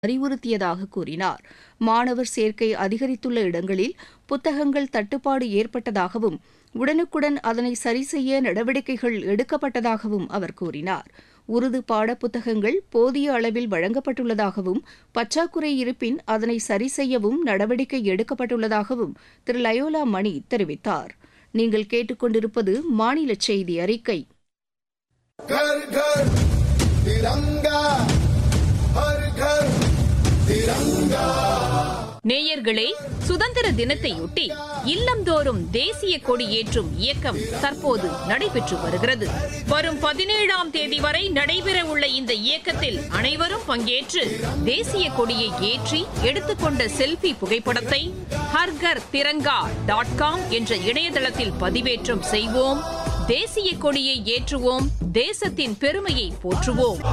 அறிவுறுத்தியதாக கூறினார் மாணவர் சேர்க்கை அதிகரித்துள்ள இடங்களில் புத்தகங்கள் தட்டுப்பாடு ஏற்பட்டதாகவும் உடனுக்குடன் அதனை சரி செய்ய நடவடிக்கைகள் எடுக்கப்பட்டதாகவும் அவர் கூறினார் உருது பாடப்புத்தகங்கள் போதிய அளவில் வழங்கப்பட்டுள்ளதாகவும் பற்றாக்குறை இருப்பின் அதனை சரி செய்யவும் நடவடிக்கை எடுக்கப்பட்டுள்ளதாகவும் திரு லயோலா மணி தெரிவித்தார் நீங்கள் கேட்டுக்கொண்டிருப்பது மாநில செய்தி அறிக்கை घर घर तिरंगा हर घर तिरंगा நேயர்களே சுதந்திர தினத்தையொட்டி இல்லந்தோறும் தேசிய கொடி ஏற்றும் இயக்கம் தற்போது நடைபெற்று வருகிறது வரும் பதினேழாம் தேதி வரை நடைபெற உள்ள இந்த இயக்கத்தில் அனைவரும் பங்கேற்று தேசிய கொடியை ஏற்றி எடுத்துக்கொண்ட செல்ஃபி புகைப்படத்தை ஹர்கர் திரங்கா டாட் காம் என்ற இணையதளத்தில் பதிவேற்றம் செய்வோம் தேசிய கொடியை ஏற்றுவோம் தேசத்தின் பெருமையை போற்றுவோம்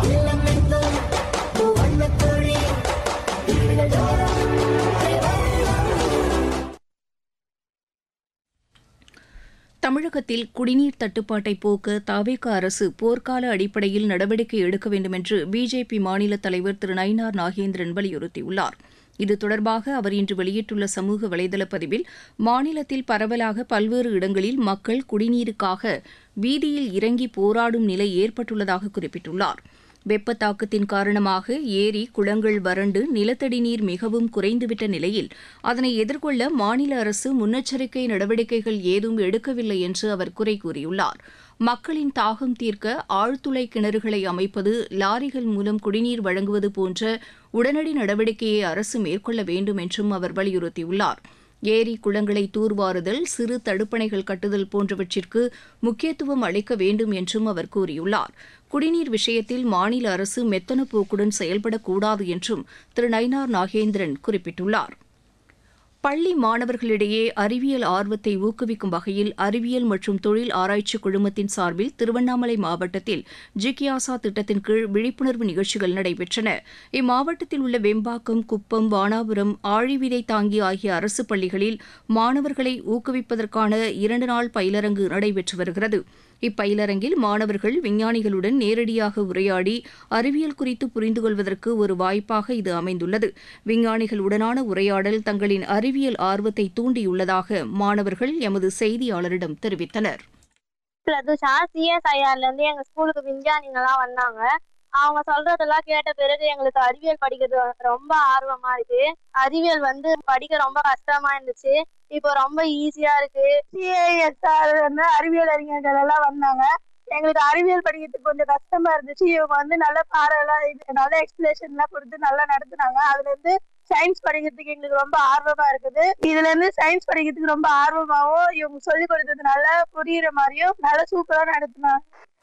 தமிழகத்தில் குடிநீர் தட்டுப்பாட்டை போக்க தவேக அரசு போர்க்கால அடிப்படையில் நடவடிக்கை எடுக்க வேண்டும் என்று பிஜேபி மாநில தலைவர் திரு நயினார் நாகேந்திரன் வலியுறுத்தியுள்ளார் இது தொடர்பாக அவர் இன்று வெளியிட்டுள்ள சமூக வலைதள பதிவில் மாநிலத்தில் பரவலாக பல்வேறு இடங்களில் மக்கள் குடிநீருக்காக வீதியில் இறங்கி போராடும் நிலை ஏற்பட்டுள்ளதாக குறிப்பிட்டுள்ளார் வெப்ப தாக்கத்தின் காரணமாக ஏரி குளங்கள் வறண்டு நிலத்தடி நீர் மிகவும் குறைந்துவிட்ட நிலையில் அதனை எதிர்கொள்ள மாநில அரசு முன்னெச்சரிக்கை நடவடிக்கைகள் ஏதும் எடுக்கவில்லை என்று அவர் குறை கூறியுள்ளார் மக்களின் தாகம் தீர்க்க ஆழ்துளை கிணறுகளை அமைப்பது லாரிகள் மூலம் குடிநீர் வழங்குவது போன்ற உடனடி நடவடிக்கையை அரசு மேற்கொள்ள வேண்டும் என்றும் அவர் வலியுறுத்தியுள்ளார் ஏரி குளங்களை தூர்வாறுதல் சிறு தடுப்பணைகள் கட்டுதல் போன்றவற்றிற்கு முக்கியத்துவம் அளிக்க வேண்டும் என்றும் அவர் கூறியுள்ளார் குடிநீர் விஷயத்தில் மாநில அரசு மெத்தன போக்குடன் செயல்படக்கூடாது என்றும் திரு நயினார் நாகேந்திரன் குறிப்பிட்டுள்ளார் பள்ளி மாணவர்களிடையே அறிவியல் ஆர்வத்தை ஊக்குவிக்கும் வகையில் அறிவியல் மற்றும் தொழில் ஆராய்ச்சி குழுமத்தின் சார்பில் திருவண்ணாமலை மாவட்டத்தில் ஜிகியாசா திட்டத்தின் கீழ் விழிப்புணர்வு நிகழ்ச்சிகள் நடைபெற்றன இம்மாவட்டத்தில் உள்ள வெம்பாக்கம் குப்பம் வானாபுரம் ஆழிவிதை தாங்கி ஆகிய அரசு பள்ளிகளில் மாணவர்களை ஊக்குவிப்பதற்கான இரண்டு நாள் பயிலரங்கு நடைபெற்று வருகிறது இப்பயிலரங்கில் மாணவர்கள் விஞ்ஞானிகளுடன் நேரடியாக உரையாடி அறிவியல் குறித்து புரிந்து கொள்வதற்கு ஒரு வாய்ப்பாக இது அமைந்துள்ளது விஞ்ஞானிகளுடனான உரையாடல் தங்களின் அறிவியல் ஆர்வத்தை தூண்டியுள்ளதாக மாணவர்கள் எமது செய்தியாளரிடம் தெரிவித்தனர் பிரதுஷா சிஎஸ்ஐஆர்ல இருந்து எங்க ஸ்கூலுக்கு விஞ்ஞானிங்கெல்லாம் வந்தாங்க அவங்க சொல்றதெல்லாம் கேட்ட பிறகு எங்களுக்கு அறிவியல் படிக்கிறது ரொம்ப ஆர்வமா இருக்கு அறிவியல் வந்து படிக்க ரொம்ப கஷ்டமா இருந்துச்சு இப்போ ரொம்ப ஈஸியா இருக்கு சிஐஎஸ்ஆர் வந்து அறிவியல் அறிஞர்கள் எல்லாம் வந்தாங்க எங்களுக்கு அறிவியல் படிக்கிறதுக்கு கொஞ்சம் கஷ்டமா இருந்துச்சு இவங்க வந்து நல்ல பாடம் எல்லாம் இது நல்ல எக்ஸ்பிளேஷன் எல்லாம் கொடுத்து நல்லா நடத்துனாங்க அதுல இருந்து சயின்ஸ் படிக்கிறதுக்கு எங்களுக்கு ரொம்ப ஆர்வமா இருக்குது இதுல இருந்து சயின்ஸ் படிக்கிறதுக்கு ரொம்ப ஆர்வமாவும் இவங்க சொல்லி கொடுத்தது நல்லா புரியுற மாதிரியும் நல்லா சூப்பரா நடத்துனாங்க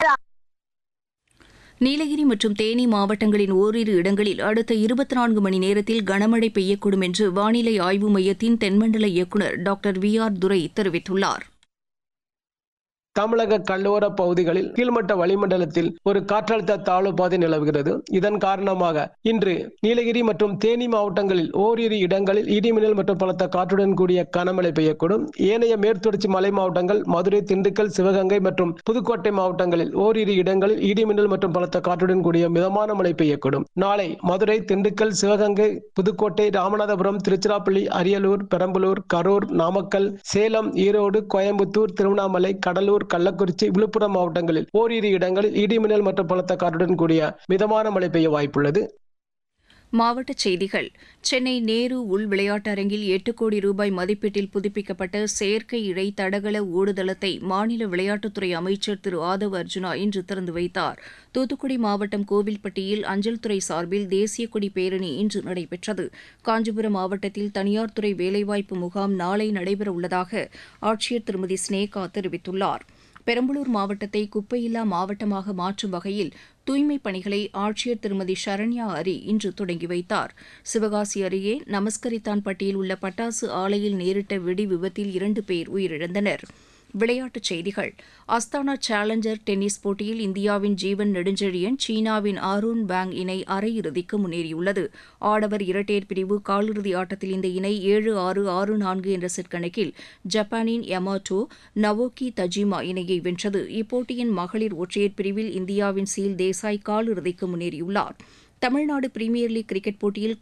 நீலகிரி மற்றும் தேனி மாவட்டங்களின் ஓரிரு இடங்களில் அடுத்த இருபத்தி நான்கு மணி நேரத்தில் கனமழை பெய்யக்கூடும் என்று வானிலை ஆய்வு மையத்தின் தென்மண்டல இயக்குநர் டாக்டர் வி ஆர் துரை தெரிவித்துள்ளார் தமிழக கடலோர பகுதிகளில் கீழ்மட்ட வளிமண்டலத்தில் ஒரு காற்றழுத்த தாழ்வு பாதை நிலவுகிறது இதன் காரணமாக இன்று நீலகிரி மற்றும் தேனி மாவட்டங்களில் ஓரிரு இடங்களில் இடிமின்னல் மற்றும் பலத்த காற்றுடன் கூடிய கனமழை பெய்யக்கூடும் ஏனைய மேற்தொடர்ச்சி மலை மாவட்டங்கள் மதுரை திண்டுக்கல் சிவகங்கை மற்றும் புதுக்கோட்டை மாவட்டங்களில் ஓரிரு இடங்களில் இடிமின்னல் மற்றும் பலத்த காற்றுடன் கூடிய மிதமான மழை பெய்யக்கூடும் நாளை மதுரை திண்டுக்கல் சிவகங்கை புதுக்கோட்டை ராமநாதபுரம் திருச்சிராப்பள்ளி அரியலூர் பெரம்பலூர் கரூர் நாமக்கல் சேலம் ஈரோடு கோயம்புத்தூர் திருவண்ணாமலை கடலூர் கள்ளக்குறிச்சி விழுப்புரம் மாவட்டங்களில் ஓரிரு இடங்களில் இடிமின்னல் மற்றும் பலத்த காற்றுடன் கூடிய மிதமான மழை பெய்ய வாய்ப்புள்ளது மாவட்டச் செய்திகள் சென்னை நேரு உள் விளையாட்டரங்கில் எட்டு கோடி ரூபாய் மதிப்பீட்டில் புதுப்பிக்கப்பட்ட செயற்கை இழை தடகள ஓடுதளத்தை மாநில விளையாட்டுத்துறை அமைச்சர் திரு ஆதவ் அர்ஜுனா இன்று திறந்து வைத்தார் தூத்துக்குடி மாவட்டம் கோவில்பட்டியில் அஞ்சல் துறை சார்பில் தேசிய கொடி பேரணி இன்று நடைபெற்றது காஞ்சிபுரம் மாவட்டத்தில் தனியார் துறை வேலைவாய்ப்பு முகாம் நாளை நடைபெற உள்ளதாக ஆட்சியர் திருமதி ஸ்னேகா தெரிவித்துள்ளார் பெரம்பலூர் மாவட்டத்தை குப்பையில்லா மாவட்டமாக மாற்றும் வகையில் தூய்மைப் பணிகளை ஆட்சியர் திருமதி சரண்யா அரி இன்று தொடங்கி வைத்தார் சிவகாசி அருகே நமஸ்கரித்தான்பட்டியில் உள்ள பட்டாசு ஆலையில் நேரிட்ட வெடி விபத்தில் இரண்டு பேர் உயிரிழந்தனர் விளையாட்டுச் செய்திகள் அஸ்தானா சேலஞ்சர் டென்னிஸ் போட்டியில் இந்தியாவின் ஜீவன் நெடுஞ்செழியன் சீனாவின் ஆரோன் பேங் இணை அரையிறுதிக்கு முன்னேறியுள்ளது ஆடவர் இரட்டையர் பிரிவு காலிறுதி ஆட்டத்தில் இந்த இணை ஏழு ஆறு ஆறு நான்கு என்ற செட் கணக்கில் ஜப்பானின் யமாட்டோ நவோக்கி தஜிமா இணையை வென்றது இப்போட்டியின் மகளிர் ஒற்றையர் பிரிவில் இந்தியாவின் சீல் தேசாய் காலிறுதிக்கு முன்னேறியுள்ளார் தமிழ்நாடு பிரீமியர் லீக் கிரிக்கெட் போட்டியில்